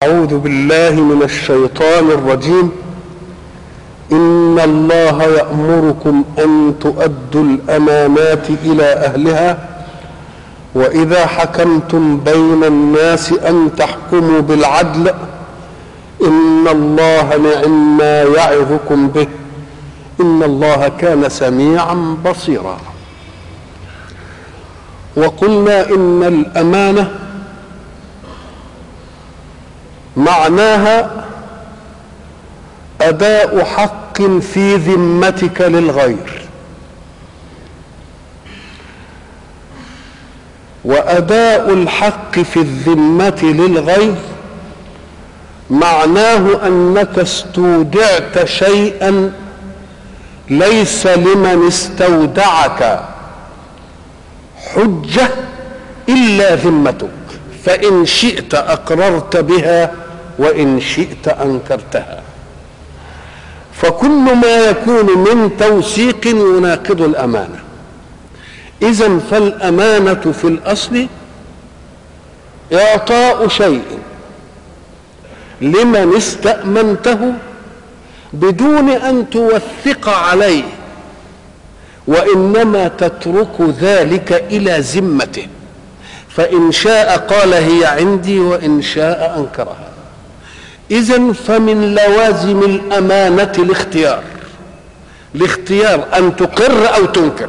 أعوذ بالله من الشيطان الرجيم إن الله يأمركم أن تؤدوا الأمانات إلى أهلها وإذا حكمتم بين الناس أن تحكموا بالعدل إن الله نعم ما يعظكم به إن الله كان سميعا بصيرا وقلنا إن الأمانة معناها اداء حق في ذمتك للغير واداء الحق في الذمه للغير معناه انك استودعت شيئا ليس لمن استودعك حجه الا ذمتك فإن شئت أقررت بها وإن شئت أنكرتها فكل ما يكون من توثيق يناقض الأمانة إذا فالأمانة في الأصل إعطاء شيء لمن استأمنته بدون أن توثق عليه وإنما تترك ذلك إلى ذمته فإن شاء قال هي عندي وإن شاء أنكرها إذا فمن لوازم الأمانة الاختيار الاختيار أن تقر أو تنكر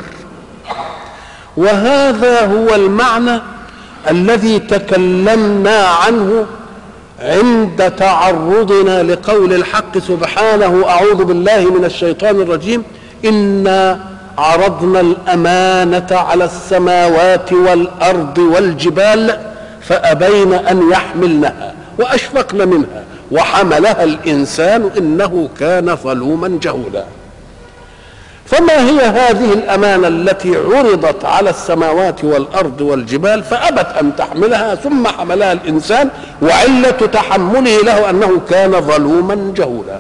وهذا هو المعنى الذي تكلمنا عنه عند تعرضنا لقول الحق سبحانه أعوذ بالله من الشيطان الرجيم إنا عرضنا الأمانة على السماوات والأرض والجبال فأبين أن يحملنها وأشفقن منها وحملها الإنسان إنه كان ظلوما جهولا فما هي هذه الأمانة التي عرضت على السماوات والأرض والجبال فأبت أن تحملها ثم حملها الإنسان وعلة تحمله له أنه كان ظلوما جهولا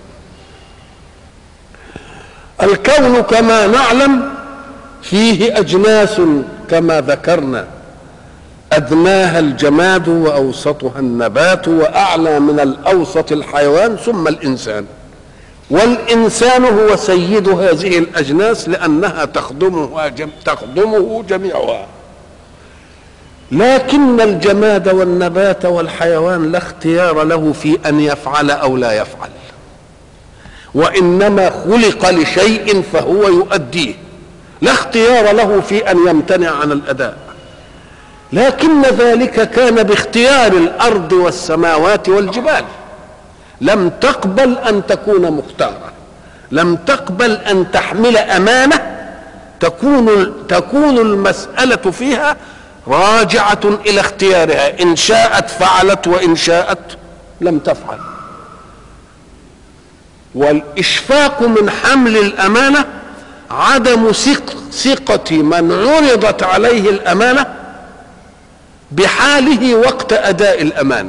الكون كما نعلم فيه اجناس كما ذكرنا ادناها الجماد واوسطها النبات واعلى من الاوسط الحيوان ثم الانسان والانسان هو سيد هذه الاجناس لانها تخدمها جم تخدمه جميعها لكن الجماد والنبات والحيوان لا اختيار له في ان يفعل او لا يفعل وانما خلق لشيء فهو يؤديه لا اختيار له في ان يمتنع عن الاداء لكن ذلك كان باختيار الارض والسماوات والجبال لم تقبل ان تكون مختاره لم تقبل ان تحمل امانه تكون تكون المساله فيها راجعه الى اختيارها ان شاءت فعلت وان شاءت لم تفعل والإشفاق من حمل الأمانة عدم ثقة من عرضت عليه الأمانة بحاله وقت أداء الأمانة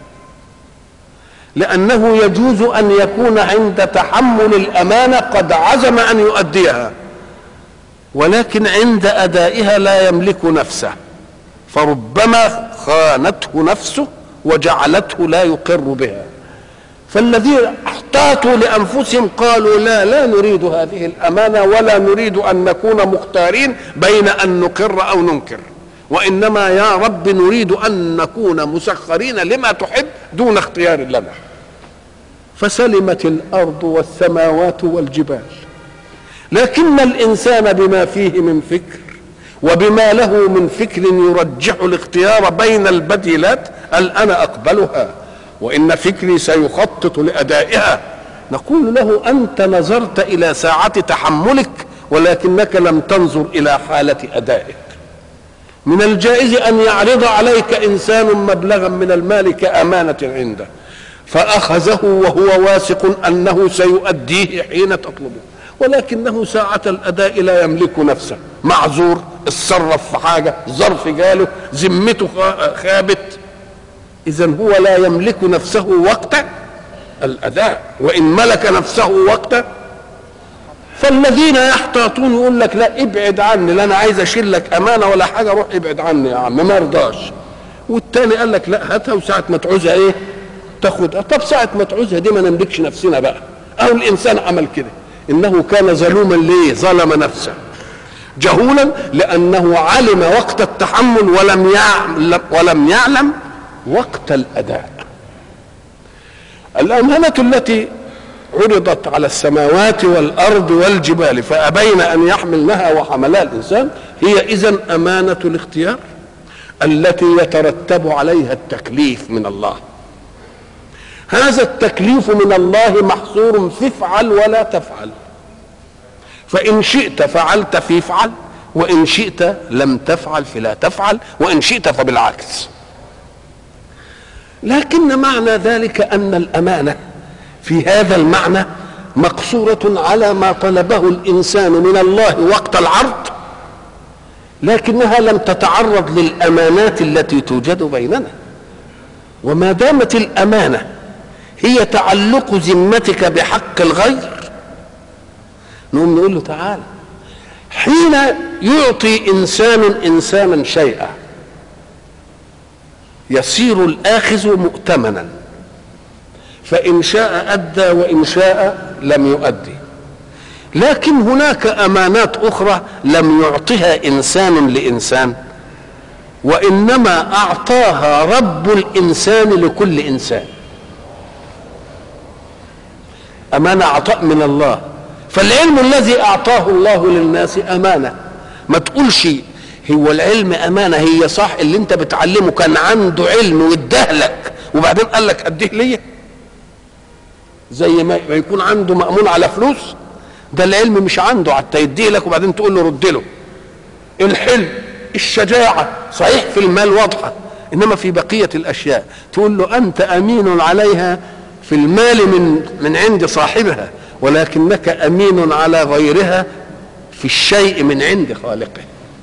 لأنه يجوز أن يكون عند تحمل الأمانة قد عزم أن يؤديها ولكن عند أدائها لا يملك نفسه فربما خانته نفسه وجعلته لا يقر بها فالذين احتاطوا لانفسهم قالوا لا لا نريد هذه الامانه ولا نريد ان نكون مختارين بين ان نقر او ننكر وانما يا رب نريد ان نكون مسخرين لما تحب دون اختيار لنا فسلمت الارض والسماوات والجبال لكن الانسان بما فيه من فكر وبما له من فكر يرجح الاختيار بين البديلات قال انا اقبلها وان فكري سيخطط لادائها نقول له انت نظرت الى ساعه تحملك ولكنك لم تنظر الى حاله ادائك من الجائز ان يعرض عليك انسان مبلغا من المال كامانه عنده فاخذه وهو واثق انه سيؤديه حين تطلبه ولكنه ساعة الأداء لا يملك نفسه معذور اتصرف في حاجة ظرف جاله ذمته خابت اذا هو لا يملك نفسه وقت الاداء وان ملك نفسه وقت فالذين يحتاطون يقول لك لا ابعد عني لا انا عايز اشيل لك امانه ولا حاجه روح ابعد عني يا عم ما رضاش والتاني قال لك لا هاتها وساعه ما تعوزها ايه تاخدها طب ساعه ما تعوزها دي ما نملكش نفسنا بقى او الانسان عمل كده انه كان ظلوما ليه ظلم نفسه جهولا لانه علم وقت التحمل ولم يعلم ولم يعلم وقت الاداء الامانه التي عرضت على السماوات والارض والجبال فابين ان يحملنها وحملها الانسان هي اذا امانه الاختيار التي يترتب عليها التكليف من الله هذا التكليف من الله محصور في افعل ولا تفعل فإن شئت فعلت في افعل وإن شئت لم تفعل فلا تفعل وإن شئت فبالعكس لكن معنى ذلك أن الأمانة في هذا المعنى مقصورة على ما طلبه الإنسان من الله وقت العرض لكنها لم تتعرض للأمانات التي توجد بيننا وما دامت الأمانة هي تعلق ذمتك بحق الغير نقوم نقول له تعالى حين يعطي انسان انسانا شيئا يصير الاخذ مؤتمنا فان شاء ادى وان شاء لم يؤدي لكن هناك امانات اخرى لم يعطها انسان لانسان وانما اعطاها رب الانسان لكل انسان امانه عطاء من الله فالعلم الذي اعطاه الله للناس امانه ما تقولش هو العلم امانه هي صح اللي انت بتعلمه كان عنده علم وادهلك وبعدين قال لك اديه ليا زي ما يكون عنده مامون على فلوس ده العلم مش عنده حتى يديه لك وبعدين تقول له رد له الحلم الشجاعه صحيح في المال واضحه انما في بقيه الاشياء تقول له انت امين عليها في المال من من عند صاحبها ولكنك امين على غيرها في الشيء من عند خالقه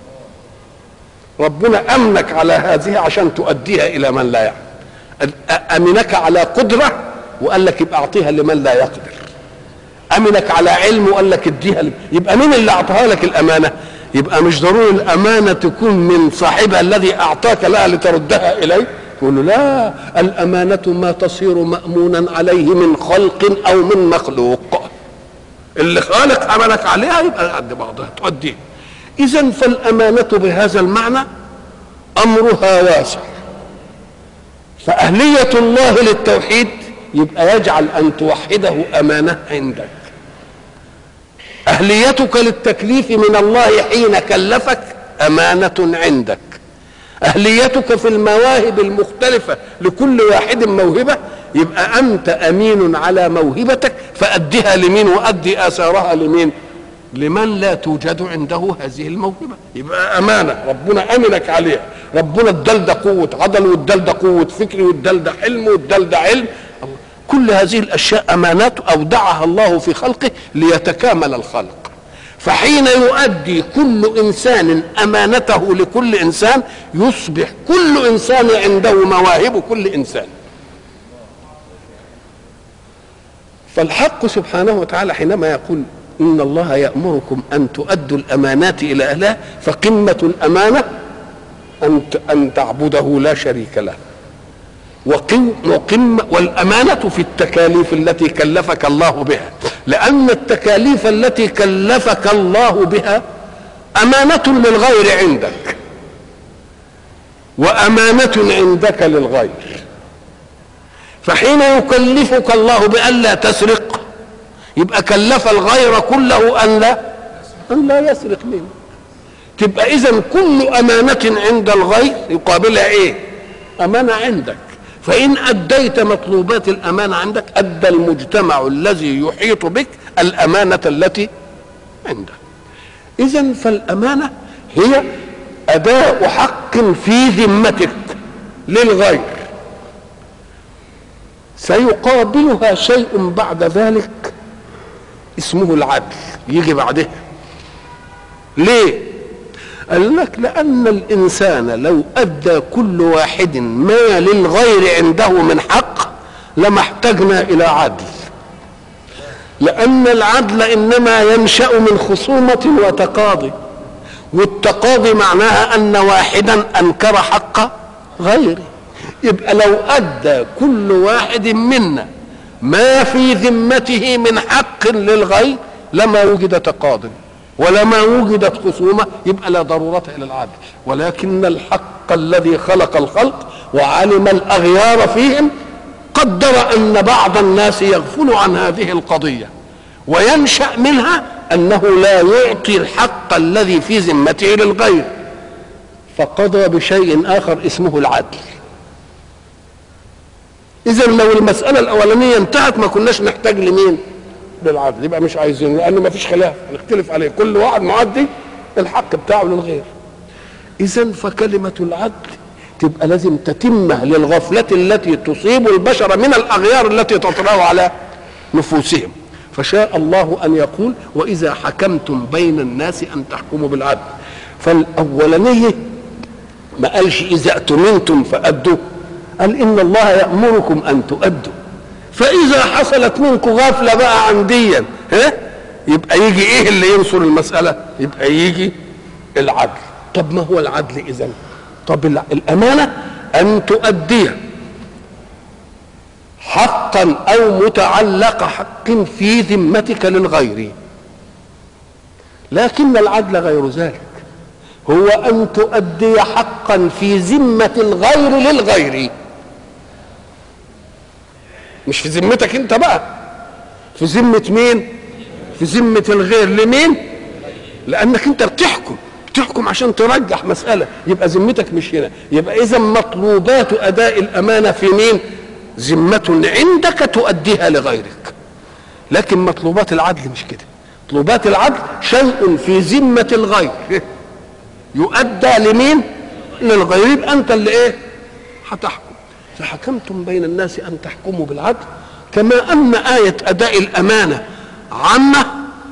ربنا امنك على هذه عشان تؤديها الى من لا يعلم امنك على قدره وقال لك يبقى اعطيها لمن لا يقدر امنك على علم وقال لك اديها ل... يبقى مين اللي اعطاها لك الامانه يبقى مش ضروري الامانه تكون من صاحبها الذي اعطاك لها لتردها اليه يقول له لا الامانه ما تصير مامونا عليه من خلق او من مخلوق اللي خالق امنك عليها يبقى قد بعضها تؤديه اذا فالامانه بهذا المعنى امرها واسع فاهليه الله للتوحيد يبقى يجعل ان توحده امانه عندك اهليتك للتكليف من الله حين كلفك امانه عندك اهليتك في المواهب المختلفه لكل واحد موهبه يبقى انت امين على موهبتك فادها لمين وادي اثارها لمين لمن لا توجد عنده هذه الموهبه يبقى امانه ربنا امنك عليها ربنا ادال ده قوه عضل وادال ده قوه فكر وادال ده حلم وادال ده علم كل هذه الاشياء امانات اودعها الله في خلقه ليتكامل الخلق فحين يؤدي كل انسان امانته لكل انسان يصبح كل انسان عنده مواهب كل انسان فالحق سبحانه وتعالى حينما يقول ان الله يامركم ان تؤدوا الامانات الى اهلها فقمه الامانه ان ان تعبده لا شريك له وقم والأمانة في التكاليف التي كلفك الله بها لأن التكاليف التي كلفك الله بها أمانة للغير عندك وأمانة عندك للغير فحين يكلفك الله بألا تسرق يبقى كلف الغير كله أن لا أن لا يسرق منه تبقى إذا كل أمانة عند الغير يقابلها إيه؟ أمانة عندك فإن أديت مطلوبات الأمانة عندك أدى المجتمع الذي يحيط بك الأمانة التي عندك إذا فالأمانة هي أداء حق في ذمتك للغير سيقابلها شيء بعد ذلك اسمه العدل يجي بعدها ليه قال لك لأن الإنسان لو أدى كل واحد ما للغير عنده من حق لما احتجنا إلى عدل لأن العدل إنما ينشأ من خصومة وتقاضي والتقاضي معناها أن واحدا أنكر حق غيره يبقى لو ادى كل واحد منا ما في ذمته من حق للغير لما وجد تقاض ولما وجدت خصومة يبقى لا ضرورة إلى العدل ولكن الحق الذي خلق الخلق وعلم الأغيار فيهم قدر أن بعض الناس يغفل عن هذه القضية وينشأ منها أنه لا يعطي الحق الذي في ذمته للغير فقضى بشيء آخر اسمه العدل إذا لو المسألة الأولانية انتهت ما كناش نحتاج لمين؟ للعدل يبقى مش عايزين لأنه ما فيش خلاف هنختلف عليه كل واحد معدي الحق بتاعه للغير إذا فكلمة العدل تبقى لازم تتمه للغفلة التي تصيب البشر من الأغيار التي تطرأ على نفوسهم فشاء الله أن يقول وإذا حكمتم بين الناس أن تحكموا بالعدل فالأولانية ما قالش إذا اؤتمنتم فأدوا قال إن الله يأمركم أن تؤدوا فإذا حصلت منكم غفلة بقى عن ديا ها يبقى يجي إيه اللي ينصر المسألة يبقى يجي العدل طب ما هو العدل إذا طب الأمانة أن تؤدي حقا أو متعلق حق في ذمتك للغير لكن العدل غير ذلك هو أن تؤدي حقا في ذمة الغير للغير مش في ذمتك انت بقى في ذمة مين في ذمة الغير لمين لانك انت بتحكم بتحكم عشان ترجح مسألة يبقى ذمتك مش هنا يبقى اذا مطلوبات اداء الامانة في مين ذمة عندك تؤديها لغيرك لكن مطلوبات العدل مش كده مطلوبات العدل شيء في ذمة الغير يؤدى لمين للغير يبقى انت اللي ايه هتحكم فحكمتم بين الناس ان تحكموا بالعدل كما ان آية أداء الأمانة عامة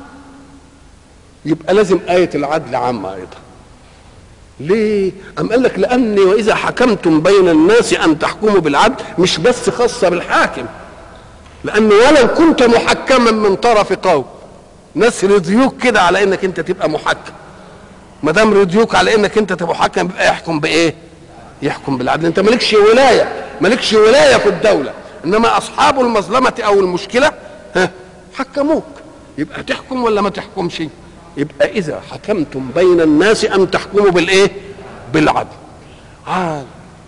يبقى لازم آية العدل عامة أيضا ليه؟ أم قال لك لأني وإذا حكمتم بين الناس أن تحكموا بالعدل مش بس خاصة بالحاكم لأنه ولو كنت محكما من طرف قوم ناس رضيوك كده على إنك أنت تبقى محكم ما دام رضيوك على إنك أنت تبقى محكم يبقى يحكم بإيه؟ يحكم بالعدل أنت مالكش ولاية مالكش ولاية في الدولة انما اصحاب المظلمه او المشكله ها حكموك يبقى تحكم ولا ما تحكمش يبقى اذا حكمتم بين الناس ان تحكموا بالايه بالعدل عال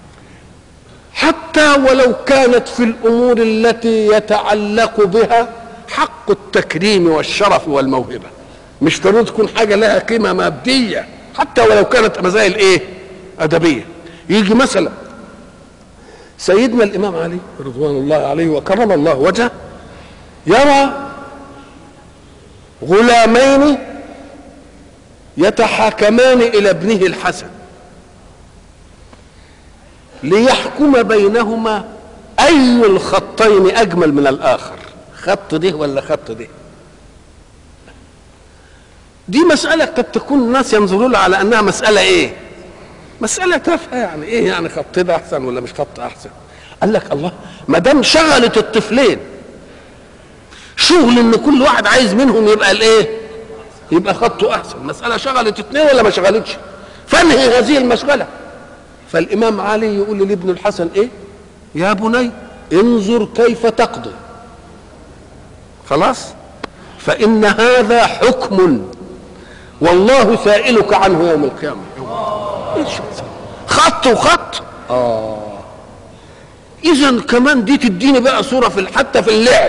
حتى ولو كانت في الامور التي يتعلق بها حق التكريم والشرف والموهبه مش ضروري تكون حاجه لها قيمه ماديه حتى ولو كانت مسائل ايه ادبيه يجي مثلا سيدنا الامام علي رضوان الله عليه وكرم الله وجهه يرى غلامين يتحاكمان الى ابنه الحسن ليحكم بينهما اي الخطين اجمل من الاخر خط ده ولا خط ده دي مسألة قد تكون الناس ينظرون لها على أنها مسألة إيه؟ مسألة تافهة يعني إيه يعني خط ده أحسن ولا مش خط أحسن؟ قال لك الله ما دام شغلت الطفلين شغل ان كل واحد عايز منهم يبقى الايه يبقى خطه احسن مساله شغلت اثنين ولا ما شغلتش فانهي هذه المشغله فالامام علي يقول لابن الحسن ايه يا بني انظر كيف تقضي خلاص فان هذا حكم والله سائلك عنه يوم القيامه خط وخط اه اذا كمان دي تديني بقى صوره في حتى في اللعب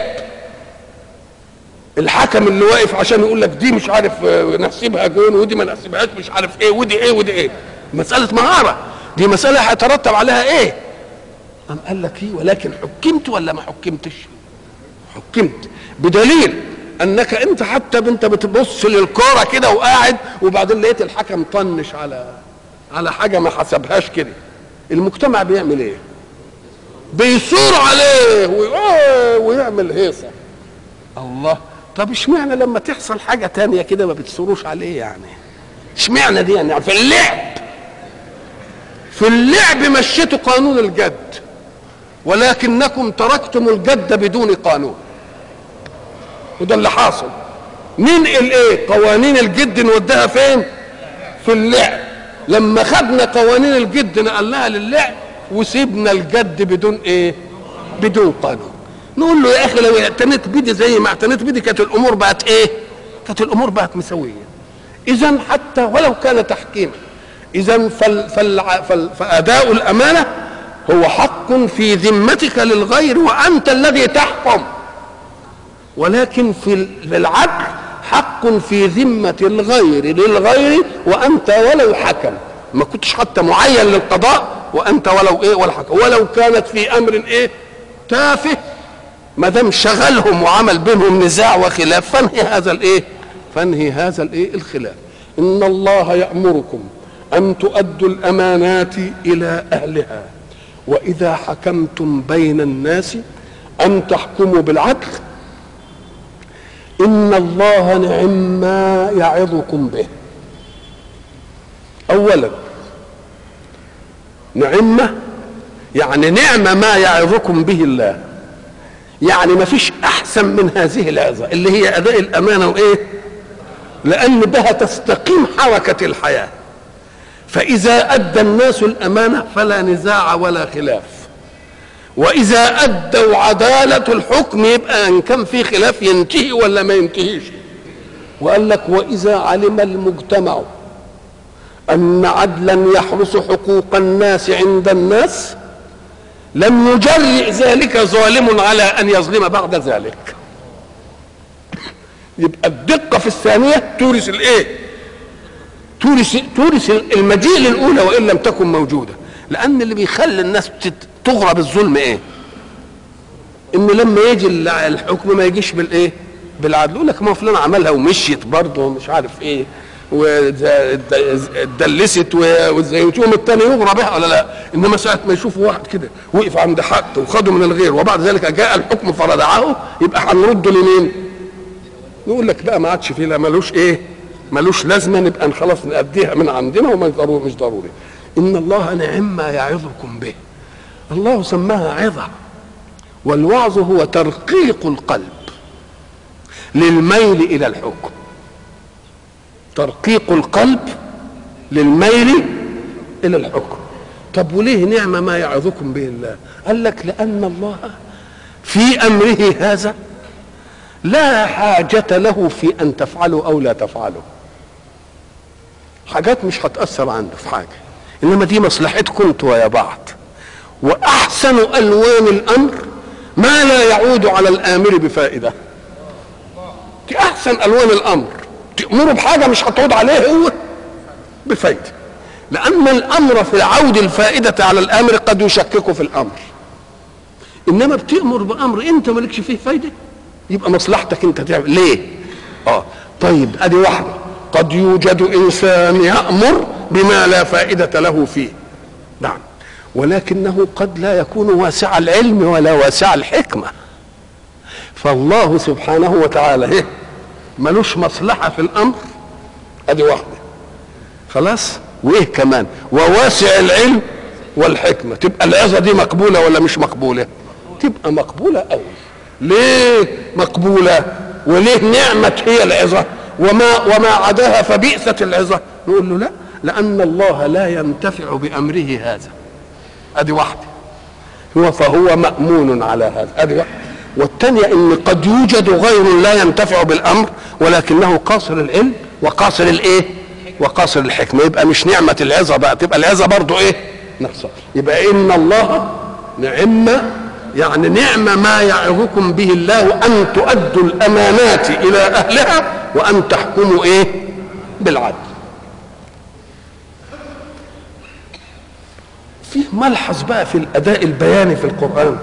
الحكم اللي واقف عشان يقول لك دي مش عارف نحسبها جون ودي ما نحسبهاش مش عارف ايه ودي ايه ودي ايه مساله مهاره دي مساله هيترتب عليها ايه قام قال لك ايه ولكن حكمت ولا ما حكمتش حكمت بدليل انك انت حتى انت بتبص للكوره كده وقاعد وبعدين لقيت الحكم طنش على على حاجه ما حسبهاش كده المجتمع بيعمل ايه بيثور عليه ويعمل هيصه الله طب اشمعنى لما تحصل حاجه تانية كده ما بتثوروش عليه يعني اشمعنى دي يعني في اللعب في اللعب مشيتوا قانون الجد ولكنكم تركتم الجد بدون قانون وده اللي حاصل ننقل ايه قوانين الجد نوديها فين في اللعب لما خدنا قوانين الجد نقلناها للعب وسيبنا الجد بدون ايه بدون قانون نقول له يا اخي لو اعتنيت بدي زي ما اعتنيت بدي كانت الامور بقت ايه كانت الامور بقت مسويه اذا حتى ولو كان تحكيما اذا فال فال فال فاداء الامانه هو حق في ذمتك للغير وانت الذي تحكم ولكن في العدل حق في ذمة الغير للغير وأنت ولو حكم ما كنتش حتى معين للقضاء وأنت ولو إيه ولا حكم ولو كانت في أمر إيه تافه ما دام شغلهم وعمل بينهم نزاع وخلاف فانهي هذا الإيه فانهي هذا الإيه الخلاف إن الله يأمركم أن تؤدوا الأمانات إلى أهلها وإذا حكمتم بين الناس أن تحكموا بالعدل إن الله نعم ما يعظكم به أولا نعمة يعني نعمة ما يعظكم به الله يعني ما فيش أحسن من هذه العظة اللي هي أداء الأمانة وإيه لأن بها تستقيم حركة الحياة فإذا أدى الناس الأمانة فلا نزاع ولا خلاف واذا ادوا عداله الحكم يبقى ان كان في خلاف ينتهي ولا ما ينتهيش وقال لك واذا علم المجتمع ان عدلا يحرس حقوق الناس عند الناس لم يجرئ ذلك ظالم على ان يظلم بعد ذلك يبقى الدقه في الثانيه تورث الايه تورث تورث المجيء الاولى وان لم تكن موجوده لان اللي بيخلي الناس تغرى بالظلم ايه ان لما يجي الحكم ما يجيش بالايه بالعدل يقول لك ما فلان عملها ومشيت برضه ومش عارف ايه ودلست والزيتون الثاني يغرى بها ولا لا انما ساعه ما يشوفوا واحد كده وقف عند حق وخده من الغير وبعد ذلك جاء الحكم فردعه يبقى هنرده لمين نقول لك بقى ما عادش فيه لا ملوش ايه ملوش لازمه نبقى خلاص نأديها من عندنا وما ضروري مش ضروري ان الله نعم ما يعظكم به الله سماها عظة والوعظ هو ترقيق القلب للميل إلى الحكم ترقيق القلب للميل إلى الحكم طب وليه نعمة ما يعظكم به الله قال لك لأن الله في أمره هذا لا حاجة له في أن تفعلوا أو لا تفعلوا حاجات مش هتأثر عنده في حاجة إنما دي مصلحتكم انتوا ويا بعض واحسن الوان الامر ما لا يعود على الامر بفائده دي احسن الوان الامر تامره بحاجه مش هتعود عليه هو بفائده لان الامر في عود الفائده على الامر قد يشكك في الامر انما بتامر بامر انت مالكش فيه فايده يبقى مصلحتك انت تعمل ليه اه طيب ادي واحده قد يوجد انسان يامر بما لا فائده له فيه نعم ولكنه قد لا يكون واسع العلم ولا واسع الحكمة فالله سبحانه وتعالى إيه؟ ملوش مصلحة في الأمر أدي واحدة خلاص وإيه كمان وواسع العلم والحكمة تبقى العظة دي مقبولة ولا مش مقبولة تبقى مقبولة أوي ليه مقبولة وليه نعمة هي العظة وما وما عداها فبئست العظة نقول له لا لأن الله لا ينتفع بأمره هذا ادي واحده هو فهو مامون على هذا ادي واحده والثانيه ان قد يوجد غير لا ينتفع بالامر ولكنه قاصر العلم وقاصر الايه وقاصر الحكمه يبقى مش نعمه العظه بقى تبقى العظه برضه ايه نقصه يبقى ان الله نعمه يعني نعمه ما يعظكم به الله ان تؤدوا الامانات الى اهلها وان تحكموا ايه بالعدل فيه ملحظ بقى في الاداء البياني في القران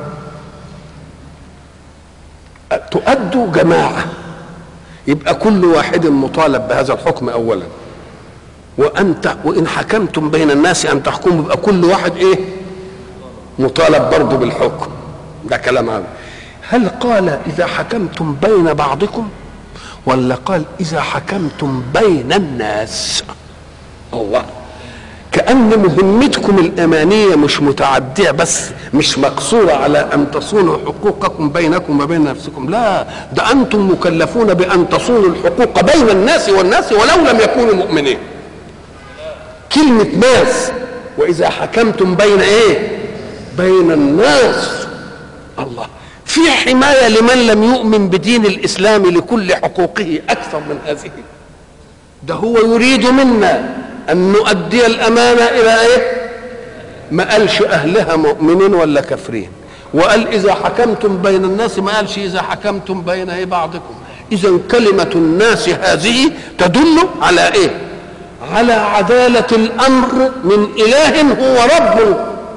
تؤدوا جماعه يبقى كل واحد مطالب بهذا الحكم اولا وانت وان حكمتم بين الناس ان تحكموا يبقى كل واحد ايه مطالب برضه بالحكم ده كلام عام هل قال اذا حكمتم بين بعضكم ولا قال اذا حكمتم بين الناس الله كأن مهمتكم الأمانية مش متعدية بس مش مقصورة على أن تصونوا حقوقكم بينكم وبين نفسكم لا ده أنتم مكلفون بأن تصونوا الحقوق بين الناس والناس ولو لم يكونوا مؤمنين كلمة ناس وإذا حكمتم بين إيه بين الناس الله في حمايه لمن لم يؤمن بدين الاسلام لكل حقوقه اكثر من هذه ده هو يريد منا ان نؤدي الامانه الى ايه ما قالش اهلها مؤمنين ولا كافرين وقال اذا حكمتم بين الناس ما قالش اذا حكمتم بين ايه بعضكم اذا كلمه الناس هذه تدل على ايه على عداله الامر من اله هو رب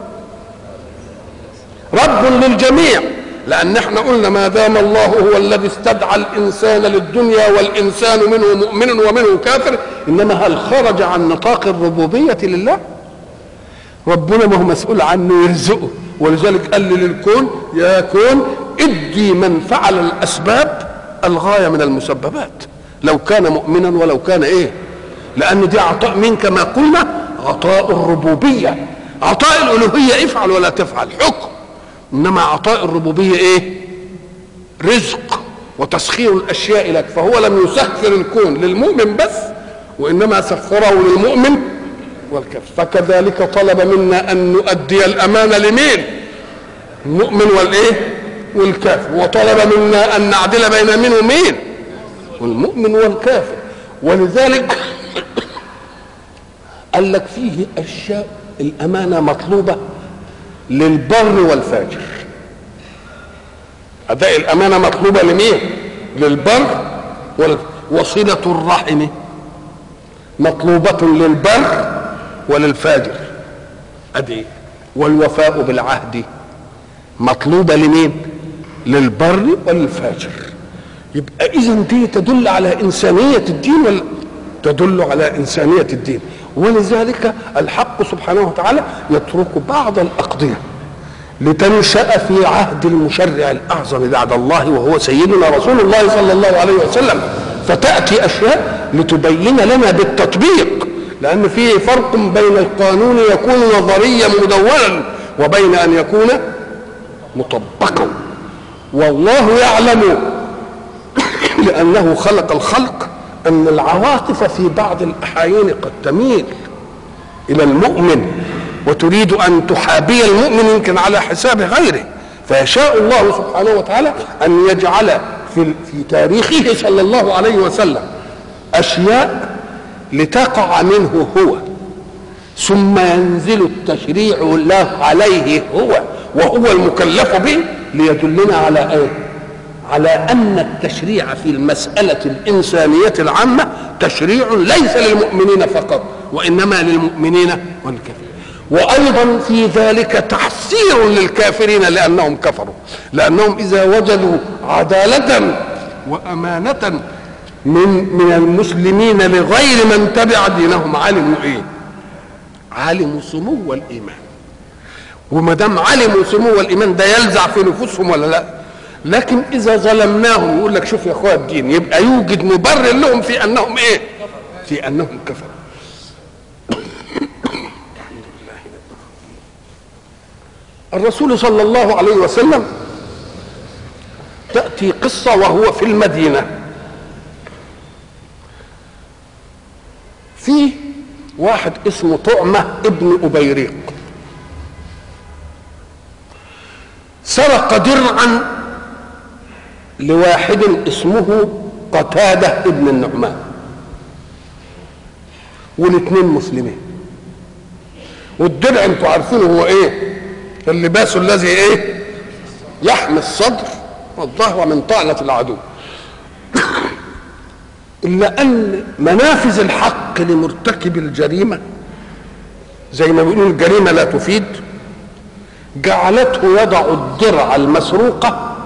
رب للجميع لان احنا قلنا ما دام الله هو الذي استدعى الانسان للدنيا والانسان منه مؤمن ومنه كافر انما هل خرج عن نطاق الربوبيه لله ربنا ما هو مسؤول عنه يرزقه ولذلك قال للكون يا كون ادي من فعل الاسباب الغايه من المسببات لو كان مؤمنا ولو كان ايه لان دي عطاء مين كما قلنا عطاء الربوبيه عطاء الالوهيه افعل ولا تفعل حكم انما عطاء الربوبيه ايه رزق وتسخير الاشياء لك فهو لم يسخر الكون للمؤمن بس وانما سخره للمؤمن والكافر فكذلك طلب منا ان نؤدي الامانه لمين المؤمن والايه والكافر وطلب منا ان نعدل بين مين ومين والمؤمن والكافر ولذلك قال لك فيه اشياء الامانه مطلوبه للبر والفاجر اداء الامانه مطلوبه لمين للبر وصله الرحم مطلوبه للبر وللفاجر ادي والوفاء بالعهد مطلوبه لمين للبر وللفاجر يبقى اذا دي تدل على انسانيه الدين ولا تدل على انسانيه الدين ولذلك الحق سبحانه وتعالى يترك بعض الاقضيه لتنشا في عهد المشرع الاعظم بعد الله وهو سيدنا رسول الله صلى الله عليه وسلم فتاتي اشياء لتبين لنا بالتطبيق لان في فرق بين القانون يكون نظريا مدونا وبين ان يكون مطبقا والله يعلم لانه خلق الخلق ان العواطف في بعض الاحايين قد تميل الى المؤمن وتريد ان تحابي المؤمن يمكن على حساب غيره فيشاء الله سبحانه وتعالى ان يجعل في في تاريخه صلى الله عليه وسلم اشياء لتقع منه هو ثم ينزل التشريع الله عليه هو وهو المكلف به ليدلنا على ايه على ان التشريع في المساله الانسانيه العامه تشريع ليس للمؤمنين فقط وانما للمؤمنين والكافرين وايضا في ذلك تحسير للكافرين لانهم كفروا لانهم اذا وجدوا عداله وامانه من من المسلمين لغير من تبع دينهم علموا ايه علموا سمو الايمان وما دام علموا سمو الايمان ده يلزع في نفوسهم ولا لا لكن اذا ظلمناهم يقول لك شوف يا اخويا الدين يبقى يوجد مبرر لهم في انهم ايه في انهم كفروا الرسول صلى الله عليه وسلم تأتي قصة وهو في المدينة في واحد اسمه طعمة ابن أبيريق سرق درعا لواحد اسمه قتادة ابن النعمان والاثنين مسلمين والدرع انتوا عارفين هو ايه اللباس الذي ايه يحمي الصدر والظهر من طعنة العدو إلا أن منافذ الحق لمرتكب الجريمة زي ما بيقولوا الجريمة لا تفيد جعلته يضع الدرع المسروقة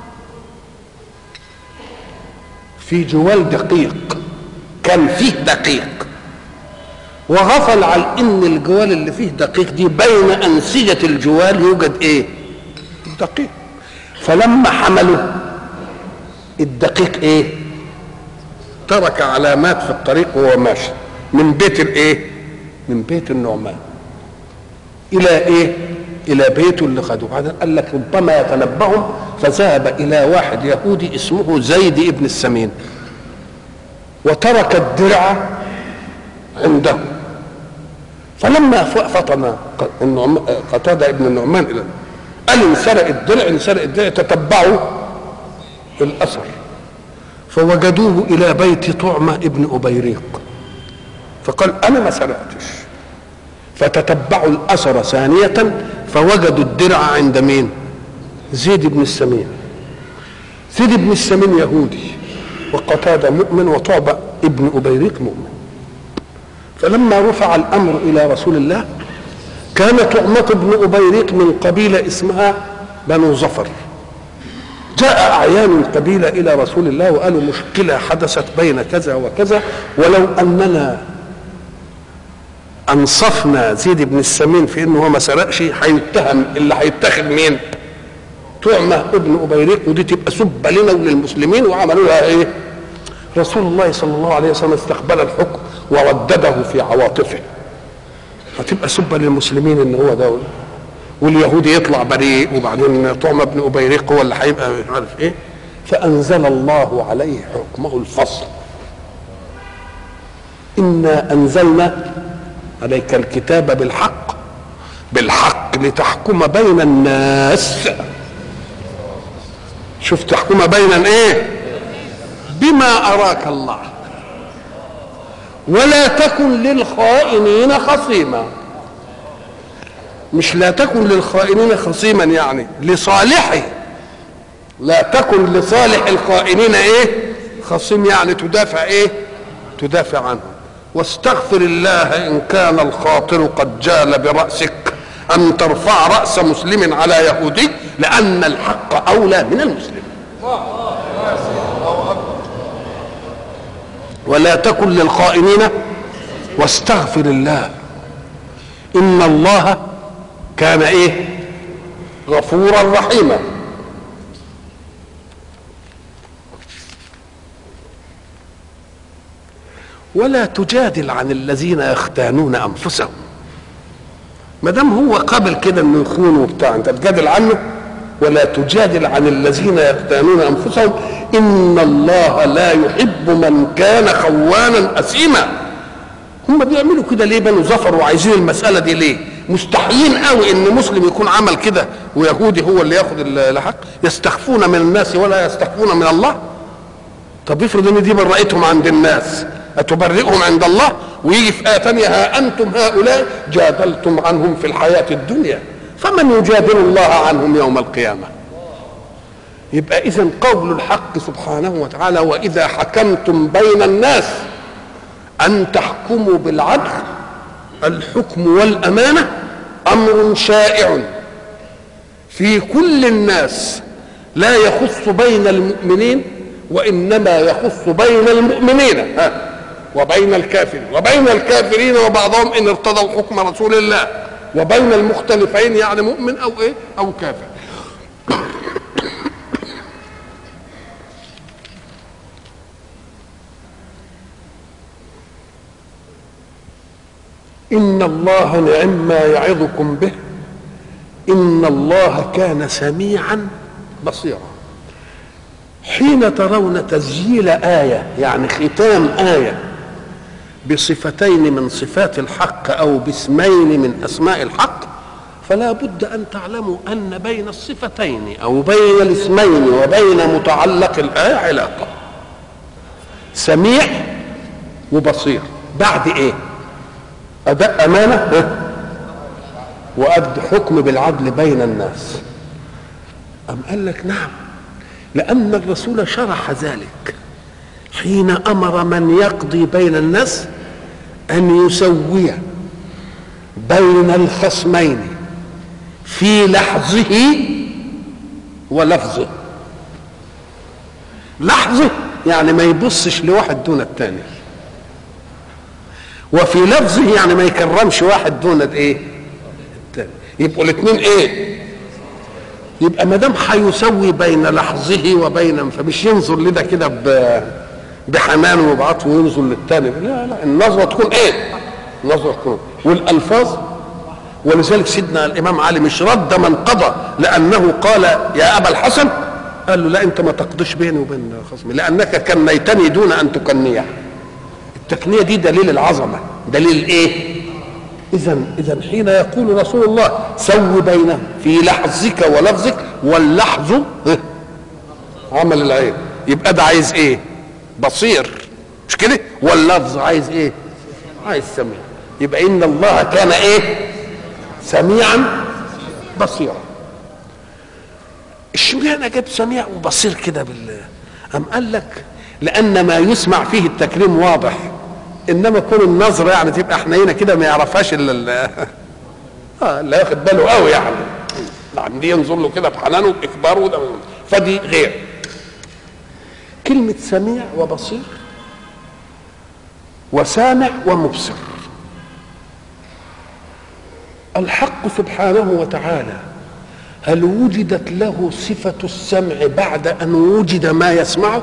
في جوال دقيق كان فيه دقيق وغفل عن ان الجوال اللي فيه دقيق دي بين انسجه الجوال يوجد ايه دقيق فلما حملوا الدقيق ايه ترك علامات في الطريق وهو ماشي من بيت الايه من بيت النعمان الى ايه الى بيته اللي خدوه بعدين قال لك ربما يتنبهم فذهب الى واحد يهودي اسمه زيد ابن السمين وترك الدرع عنده فلما فطن قتاده ابن النعمان الى قال انسرق الدرع انسرق الدرع تتبعوا الاثر فوجدوه الى بيت طعمه ابن ابيريق فقال انا ما سرقتش فتتبعوا الاثر ثانيه فوجدوا الدرع عند مين زيد بن السمين زيد بن السمين يهودي وقتادة مؤمن وطعبة ابن أبيريق مؤمن فلما رفع الأمر إلى رسول الله كان طعمة بن أبيريق من قبيلة اسمها بنو ظفر جاء أعيان القبيلة إلى رسول الله وقالوا مشكلة حدثت بين كذا وكذا ولو أننا أنصفنا زيد بن السمين في إنه هو ما سرقش هيتهم اللي هيتخذ مين؟ طعمة ابن أبيريق ودي تبقى سبة لنا وللمسلمين وعملوا لها إيه؟ رسول الله صلى الله عليه وسلم استقبل الحكم وردده في عواطفه هتبقى سبة للمسلمين إن هو ده واليهودي يطلع بريء وبعدين طعمة ابن أبيريق هو اللي هيبقى مش عارف إيه فأنزل الله عليه حكمه الفصل إنا أنزلنا عليك الكتاب بالحق بالحق لتحكم بين الناس شوف تحكم بين ايه بما اراك الله ولا تكن للخائنين خصيما مش لا تكن للخائنين خصيما يعني لصالحه لا تكن لصالح الخائنين ايه خصيم يعني تدافع ايه تدافع عنهم واستغفر الله ان كان الخاطر قد جال براسك ان ترفع راس مسلم على يهودي لان الحق اولى من المسلم ولا تكن للخائنين واستغفر الله ان الله كان ايه غفورا رحيما ولا تجادل عن الذين يختانون انفسهم ما دام هو قابل كده انه يخون وبتاع انت تجادل عنه ولا تجادل عن الذين يختانون انفسهم ان الله لا يحب من كان خوانا اثيما هم بيعملوا كده ليه بنو ظفر وعايزين المساله دي ليه مستحيين قوي ان مسلم يكون عمل كده ويهودي هو اللي ياخد الحق يستخفون من الناس ولا يستخفون من الله طب افرض ان دي برأتهم عند الناس أتبرئهم عند الله ويجي في آية ثانية ها أنتم هؤلاء جادلتم عنهم في الحياة الدنيا فمن يجادل الله عنهم يوم القيامة يبقى إذا قول الحق سبحانه وتعالى وإذا حكمتم بين الناس أن تحكموا بالعدل الحكم والأمانة أمر شائع في كل الناس لا يخص بين المؤمنين وإنما يخص بين المؤمنين ها وبين الكافرين وبين الكافرين وبعضهم ان ارتضوا حكم رسول الله وبين المختلفين يعني مؤمن او ايه او كافر ان الله نعم ما يعظكم به ان الله كان سميعا بصيرا حين ترون تسجيل ايه يعني ختام ايه بصفتين من صفات الحق او باسمين من اسماء الحق فلا بد ان تعلموا ان بين الصفتين او بين الاسمين وبين متعلق الايه علاقه سميع وبصير بعد ايه اداء امانه وأد حكم بالعدل بين الناس أم قال لك نعم لأن الرسول شرح ذلك حين امر من يقضي بين الناس ان يسوي بين الخصمين في لحظه ولفظه لحظه يعني ما يبصش لواحد دون الثاني وفي لفظه يعني ما يكرمش واحد دون الايه الثاني يبقوا الاثنين ايه يبقى ما دام هيسوي بين لحظه وبين فمش ينظر لده كده بحنان وبعطف وينظر للتاني لا لا النظره تكون ايه؟ النظره تكون والالفاظ ولذلك سيدنا الامام علي مش رد من قضى لانه قال يا ابا الحسن قال له لا انت ما تقضيش بيني وبين خصمي لانك كنيتني دون ان تكنيه التكنيه دي دليل العظمه دليل ايه اذا اذا حين يقول رسول الله سو بينهم في لحظك ولفظك واللحظ ها، عمل العين يبقى ده عايز ايه بصير مش كده واللفظ عايز ايه عايز سميع يبقى ان الله كان ايه سميعا بصيرا اشمعنى جاب سميع وبصير كده بال أم قال لك لأن ما يسمع فيه التكريم واضح إنما كون النظرة يعني تبقى حنينة كده ما يعرفهاش إلا ال- اه لا ياخد باله قوي يعني نعم دي ينظر له كده بحنانه وبإكباره وده فدي غير كلمة سميع وبصير وسامع ومبصر الحق سبحانه وتعالى هل وجدت له صفة السمع بعد أن وجد ما يسمعه؟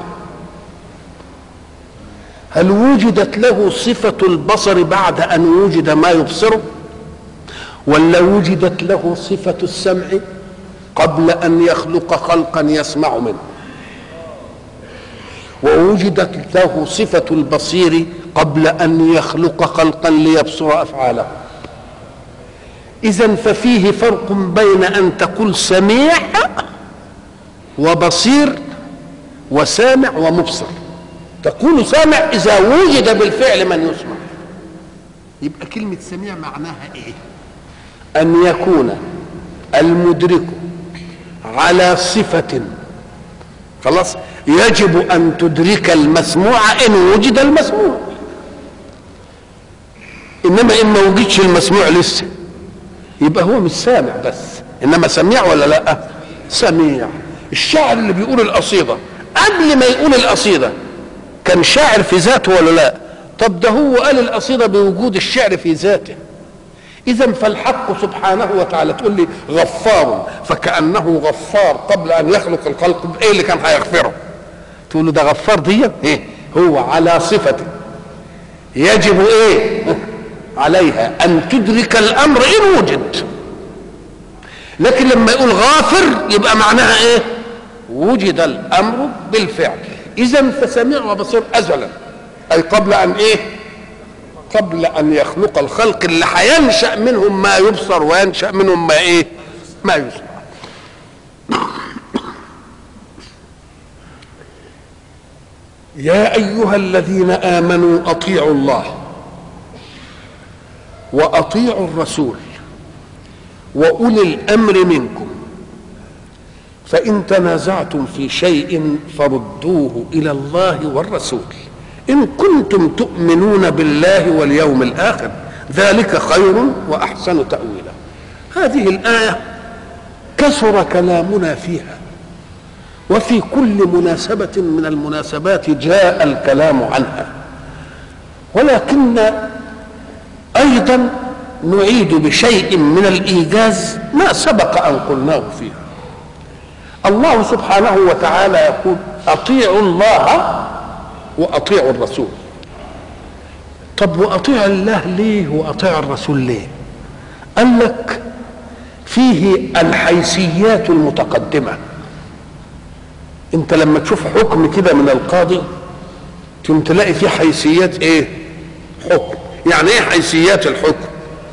هل وجدت له صفة البصر بعد أن وجد ما يبصره؟ ولا وجدت له صفة السمع قبل أن يخلق خلقا يسمع منه؟ ووجدت له صفة البصير قبل أن يخلق خلقا ليبصر أفعاله إذا ففيه فرق بين أن تقول سميع وبصير وسامع ومبصر تقول سامع إذا وجد بالفعل من يسمع يبقى كلمة سميع معناها إيه؟ أن يكون المدرك على صفة خلاص يجب أن تدرك المسموع إن وجد المسموع إنما إن ما وجدش المسموع لسه يبقى هو مش سامع بس انما سميع ولا لا سميع الشاعر اللي بيقول القصيده قبل ما يقول القصيده كان شاعر في ذاته ولا لا طب ده هو قال القصيده بوجود الشعر في ذاته اذا فالحق سبحانه وتعالى تقول لي غفار فكانه غفار قبل ان يخلق الخلق ايه اللي كان هيغفره تقول له ده غفار دي ايه هو على صفته يجب ايه عليها ان تدرك الامر ان وجد لكن لما يقول غافر يبقى معناها ايه وجد الامر بالفعل اذا فسميع وبصير ازلا اي قبل ان ايه قبل ان يخلق الخلق اللي هينشا منهم ما يبصر وينشا منهم ما ايه ما يسمع يا ايها الذين امنوا اطيعوا الله واطيعوا الرسول واولي الامر منكم فان تنازعتم في شيء فردوه الى الله والرسول ان كنتم تؤمنون بالله واليوم الاخر ذلك خير واحسن تاويلا هذه الايه كثر كلامنا فيها وفي كل مناسبه من المناسبات جاء الكلام عنها ولكن ايضا نعيد بشيء من الايجاز ما سبق ان قلناه فيها الله سبحانه وتعالى يقول اطيعوا الله واطيعوا الرسول طب واطيع الله ليه واطيع الرسول ليه قال لك فيه الحيثيات المتقدمه انت لما تشوف حكم كده من القاضي تقوم تلاقي فيه حيثيات ايه حكم يعني ايه حيثيات الحكم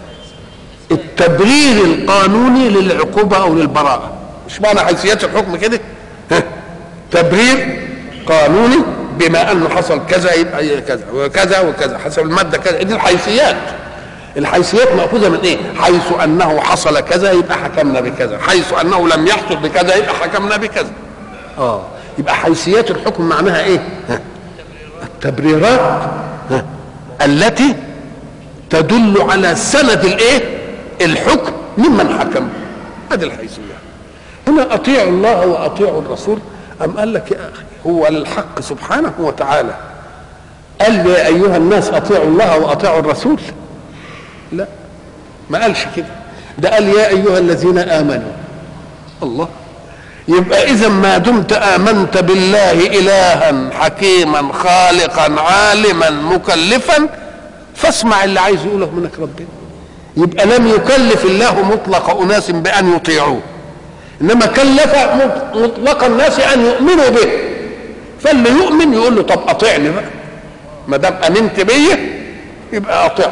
التبرير القانوني للعقوبة او للبراءة مش معنى حيثيات الحكم كده ها؟ تبرير قانوني بما انه حصل كذا يبقى كذا وكذا وكذا حسب المادة كذا دي الحيثيات الحيثيات مأخوذة من ايه حيث انه حصل كذا يبقى حكمنا بكذا حيث انه لم يحصل بكذا يبقى حكمنا بكذا اه يبقى حيثيات الحكم معناها ايه ها؟ التبريرات ها؟ التي تدل على سند الايه الحكم ممن حكم هذه الحيثيات هنا اطيعوا الله واطيعوا الرسول ام قال لك يا اخي هو الحق سبحانه وتعالى قال يا ايها الناس اطيعوا الله واطيعوا الرسول لا ما قالش كده ده قال يا ايها الذين امنوا الله يبقى اذا ما دمت امنت بالله الها حكيما خالقا عالما مكلفا فاسمع اللي عايز يقوله منك ربنا يبقى لم يكلف الله مطلق اناس بان يطيعوه انما كلف مطلق الناس ان يؤمنوا به فاللي يؤمن يقول له طب اطيعني بقى ما دام امنت بيا يبقى اطيع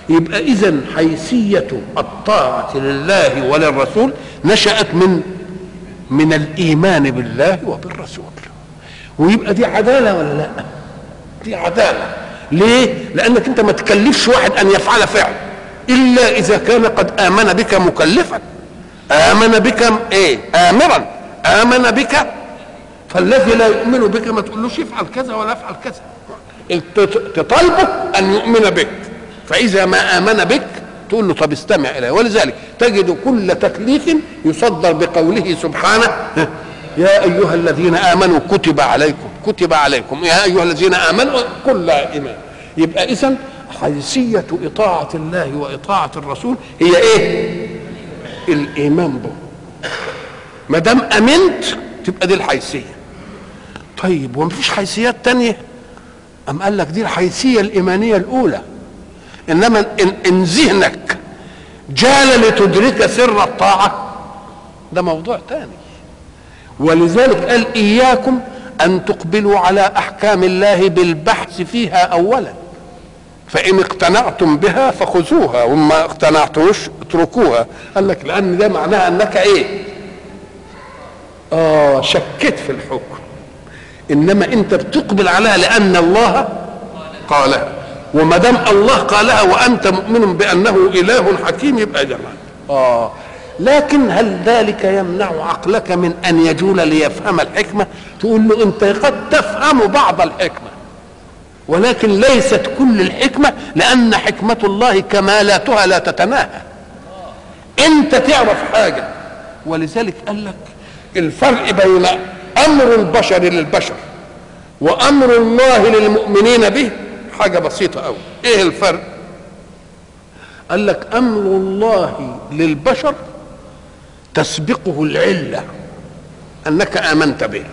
يبقى اذا حيثيه الطاعه لله وللرسول نشات من من الايمان بالله وبالرسول ويبقى دي عداله ولا لا دي عداله ليه لانك انت ما تكلفش واحد ان يفعل فعل الا اذا كان قد امن بك مكلفا امن بك ايه امرا امن بك فالذي لا يؤمن بك ما تقولوش افعل كذا ولا افعل كذا تطالبه ان يؤمن بك فاذا ما امن بك تقول له طب استمع اليه ولذلك تجد كل تكليف يصدر بقوله سبحانه يا ايها الذين امنوا كتب عليكم كتب عليكم يا ايها الذين امنوا كل ايمان يبقى اذا حيثيه اطاعه الله واطاعه الرسول هي ايه الايمان به ما دام امنت تبقى دي الحيثيه طيب ومفيش حيثيات تانية أم قال لك دي الحيثية الإيمانية الأولى إنما إن, إن ذهنك جال لتدرك سر الطاعة ده موضوع تاني ولذلك قال إياكم أن تقبلوا على أحكام الله بالبحث فيها أولا فإن اقتنعتم بها فخذوها وما اقتنعتوش اتركوها قال لك لأن ده معناها أنك إيه آه شكيت في الحكم انما انت بتقبل عليها لان الله قالها وما دام الله قالها وانت مؤمن بانه اله حكيم يبقى جمال اه لكن هل ذلك يمنع عقلك من ان يجول ليفهم الحكمه تقول له انت قد تفهم بعض الحكمه ولكن ليست كل الحكمه لان حكمه الله كمالاتها لا تتناهى انت تعرف حاجه ولذلك قال لك الفرق بين امر البشر للبشر وامر الله للمؤمنين به حاجه بسيطه قوي ايه الفرق قال لك امر الله للبشر تسبقه العله انك امنت به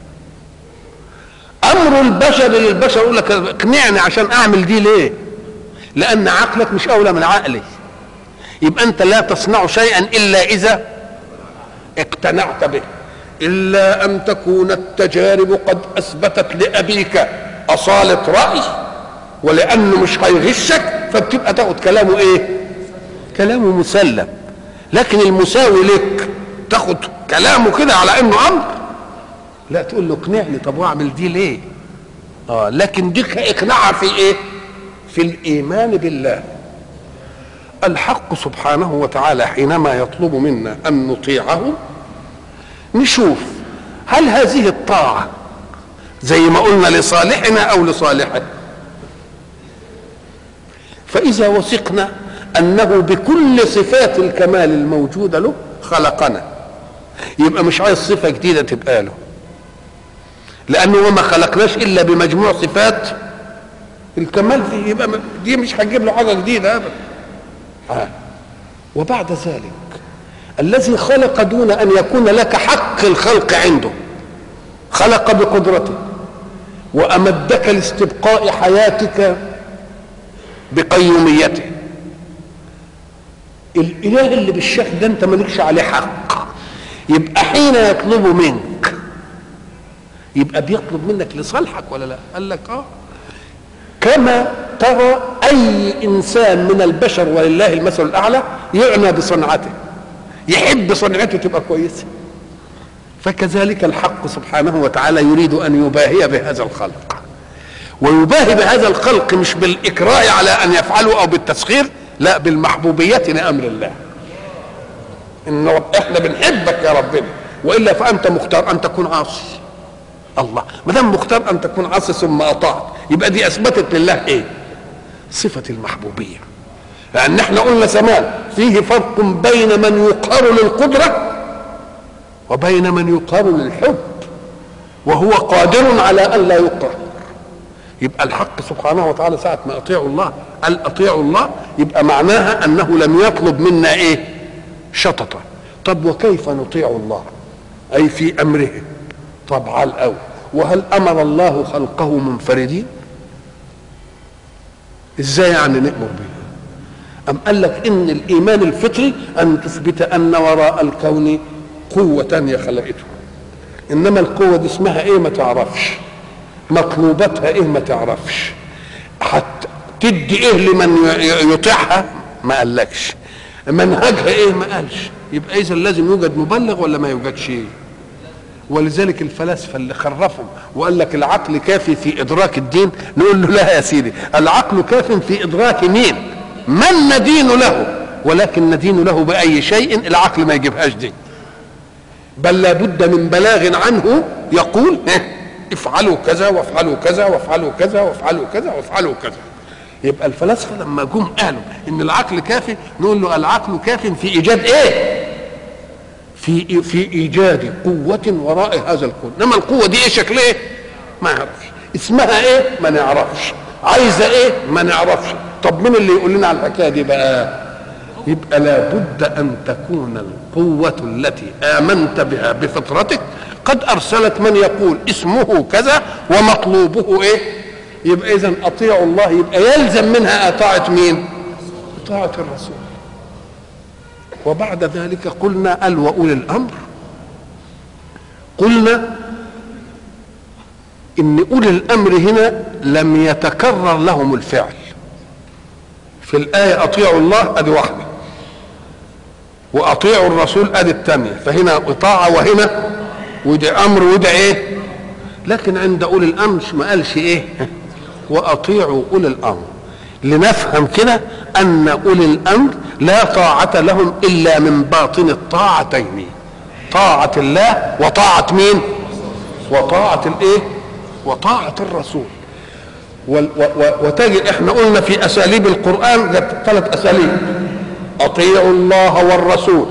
امر البشر للبشر يقول لك اقنعني عشان اعمل دي ليه لان عقلك مش اولى من عقلي يبقى انت لا تصنع شيئا الا اذا اقتنعت به إلا أن تكون التجارب قد أثبتت لأبيك أصالة رأي ولأنه مش هيغشك فبتبقى تاخد كلامه إيه؟ كلامه مسلم لكن المساوي لك تاخد كلامه كده على إنه أمر لا تقول له اقنعني طب واعمل دي ليه؟ اه لكن دي اقنعها في ايه؟ في الايمان بالله الحق سبحانه وتعالى حينما يطلب منا ان نطيعه نشوف هل هذه الطاعة زي ما قلنا لصالحنا أو لصالحه فإذا وثقنا أنه بكل صفات الكمال الموجودة له خلقنا يبقى مش عايز صفة جديدة تبقى له لأنه ما خلقناش إلا بمجموع صفات الكمال فيه يبقى دي مش هتجيب له حاجة جديدة أبدا آه. وبعد ذلك الذي خلق دون ان يكون لك حق الخلق عنده خلق بقدرته وامدك لاستبقاء حياتك بقيوميته الاله اللي بالشكل ده انت مالكش عليه حق يبقى حين يطلب منك يبقى بيطلب منك لصالحك ولا لا قال لك اه كما ترى اي انسان من البشر ولله المثل الاعلى يعنى بصنعته يحب صنعته تبقى كويسه فكذلك الحق سبحانه وتعالى يريد ان يباهي بهذا الخلق ويباهي بهذا الخلق مش بالاكراه على ان يفعلوا او بالتسخير لا بالمحبوبيه لامر الله ان رب احنا بنحبك يا ربنا والا فانت مختار ان تكون عاصي الله ما دام مختار ان تكون عاصي ثم اطعت يبقى دي اثبتت لله ايه صفه المحبوبيه لان احنا قلنا زمان فيه فرق بين من يقهر للقدره وبين من يقهر للحب وهو قادر على ان لا يقهر يبقى الحق سبحانه وتعالى ساعة ما أطيعوا الله قال أطيعوا الله يبقى معناها أنه لم يطلب منا إيه شططا طب وكيف نطيع الله أي في أمره طب على الأول وهل أمر الله خلقه منفردين إزاي يعني نأمر به أم قال لك إن الإيمان الفطري أن تثبت أن وراء الكون قوة تانية خلقته إنما القوة دي اسمها إيه ما تعرفش مطلوباتها إيه ما تعرفش حتى تدي ايه لمن ي- يطيعها ما قالكش منهجها ايه ما قالش يبقى اذا لازم يوجد مبلغ ولا ما يوجدش ولذلك الفلاسفه اللي خرفهم وقال لك العقل كافي في ادراك الدين نقول له لا يا سيدي العقل كاف في ادراك مين من ندين له ولكن ندين له باي شيء العقل ما يجيبهاش دي بل لابد من بلاغ عنه يقول إيه؟ افعلوا كذا وافعلوا كذا وافعلوا كذا وافعلوا كذا وافعلوا كذا يبقى الفلاسفه لما جم قالوا ان العقل كافي نقول له العقل كاف في ايجاد ايه في في ايجاد قوه وراء هذا الكون انما القوه دي ايه شكلها ايه ما نعرفش اسمها ايه ما نعرفش عايزه ايه ما نعرفش طب مين اللي يقول لنا على الحكايه دي بقى يبقى لابد ان تكون القوه التي امنت بها بفطرتك قد ارسلت من يقول اسمه كذا ومطلوبه ايه يبقى اذا اطيعوا الله يبقى يلزم منها اطاعه مين اطاعه الرسول وبعد ذلك قلنا قال واولي الامر قلنا ان اولي الامر هنا لم يتكرر لهم الفعل في الايه اطيعوا الله ادي واحده واطيعوا الرسول ادي الثانيه فهنا اطاعه وهنا ودي امر وده ايه لكن عند اولي الامر ما قالش ايه واطيعوا اولي الامر لنفهم كده ان اولي الامر لا طاعه لهم الا من باطن الطاعتين طاعه الله وطاعه مين وطاعه الايه وطاعه الرسول وال- و- و- وتجد احنا قلنا في اساليب القران ده ثلاث اساليب اطيعوا الله والرسول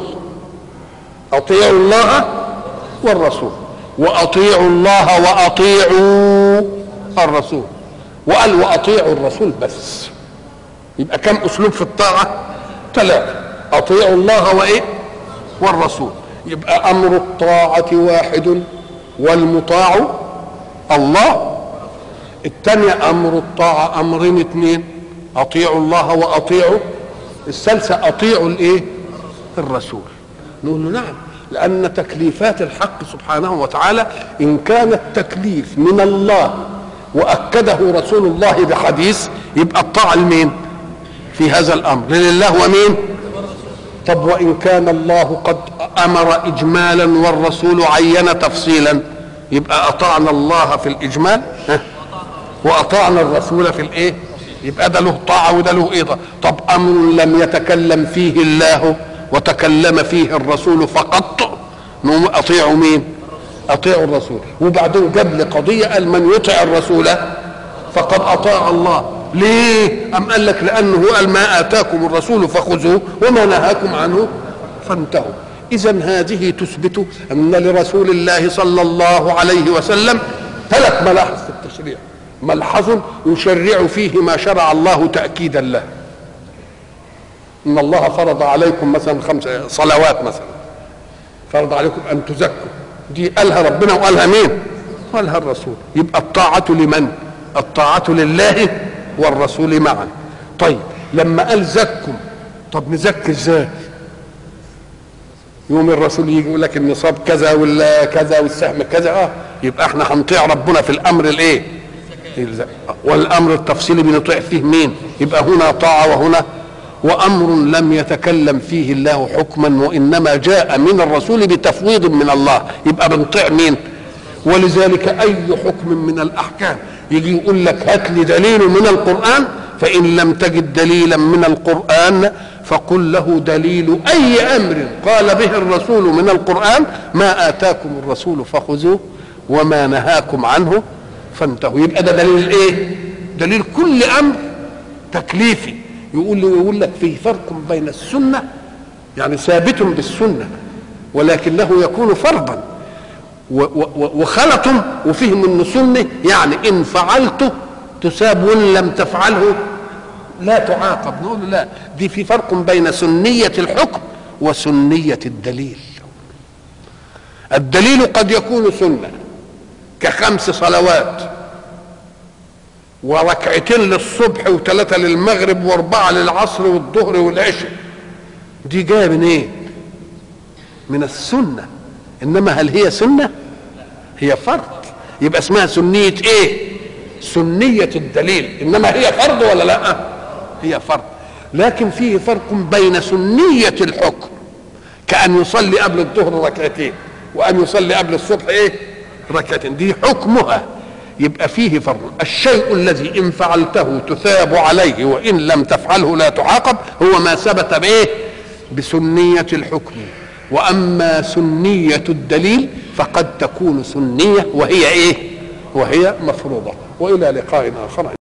اطيعوا الله والرسول واطيعوا الله واطيعوا الرسول وقال واطيعوا الرسول بس يبقى كم اسلوب في الطاعه ثلاثه اطيعوا الله وايه والرسول يبقى امر الطاعه واحد والمطاع الله الثانية أمر الطاعة أمرين اثنين أطيعوا الله وأطيعوا الثالثة أطيعوا الإيه؟ الرسول نقول له نعم لأن تكليفات الحق سبحانه وتعالى إن كان التكليف من الله وأكده رسول الله بحديث يبقى الطاعة لمين؟ في هذا الأمر لله ومين؟ طب وإن كان الله قد أمر إجمالا والرسول عين تفصيلا يبقى أطعنا الله في الإجمال ها؟ واطعنا الرسول في الايه يبقى ده له طاعه وده له ايه طب امر لم يتكلم فيه الله وتكلم فيه الرسول فقط نقوم اطيعوا مين اطيعوا الرسول وبعدين جاب لي قضيه قال من يطع الرسول فقد اطاع الله ليه ام قال لك لانه قال ما اتاكم الرسول فخذوه وما نهاكم عنه فانتهوا اذا هذه تثبت ان لرسول الله صلى الله عليه وسلم ثلاث ملاحظ في التشريع ملحظ يشرع فيه ما شرع الله تأكيدا له إن الله فرض عليكم مثلا خمس صلوات مثلا فرض عليكم أن تزكوا دي قالها ربنا وقالها مين قالها الرسول يبقى الطاعة لمن الطاعة لله والرسول معا طيب لما قال زكوا طب نزكي ازاي يوم الرسول يجي يقول لك النصاب كذا ولا كذا والسهم كذا اه يبقى احنا هنطيع ربنا في الامر الايه والامر التفصيلي بنطيع فيه مين يبقى هنا طاعه وهنا وامر لم يتكلم فيه الله حكما وانما جاء من الرسول بتفويض من الله يبقى بنطيع مين ولذلك اي حكم من الاحكام يجي يقول لك هات لي دليل من القران فان لم تجد دليلا من القران فقل له دليل اي امر قال به الرسول من القران ما اتاكم الرسول فخذوه وما نهاكم عنه فانتهوا يبقى ده دليل ايه دليل كل امر تكليفي يقول له يقول لك في فرق بين السنه يعني ثابت بالسنه ولكنه يكون فرضا و- و- وخلط وفهم انه سنه يعني ان فعلته تساب وان لم تفعله لا تعاقب نقول له لا دي في فرق بين سنيه الحكم وسنيه الدليل الدليل قد يكون سنه كخمس صلوات وركعتين للصبح وثلاثة للمغرب واربعة للعصر والظهر والعشاء دي جاية من ايه من السنة انما هل هي سنة هي فرض يبقى اسمها سنية ايه سنيه الدليل انما هي فرض ولا لا هي فرض لكن فيه فرق بين سنيه الحكم كأن يصلي قبل الظهر ركعتين وأن يصلي قبل الصبح إيه؟ ركعتين دي حكمها يبقى فيه فرق الشيء الذي إن فعلته تثاب عليه وإن لم تفعله لا تعاقب هو ما ثبت بإيه؟ بسنية الحكم وأما سنية الدليل فقد تكون سنية وهي إيه؟ وهي مفروضة وإلى لقاء آخر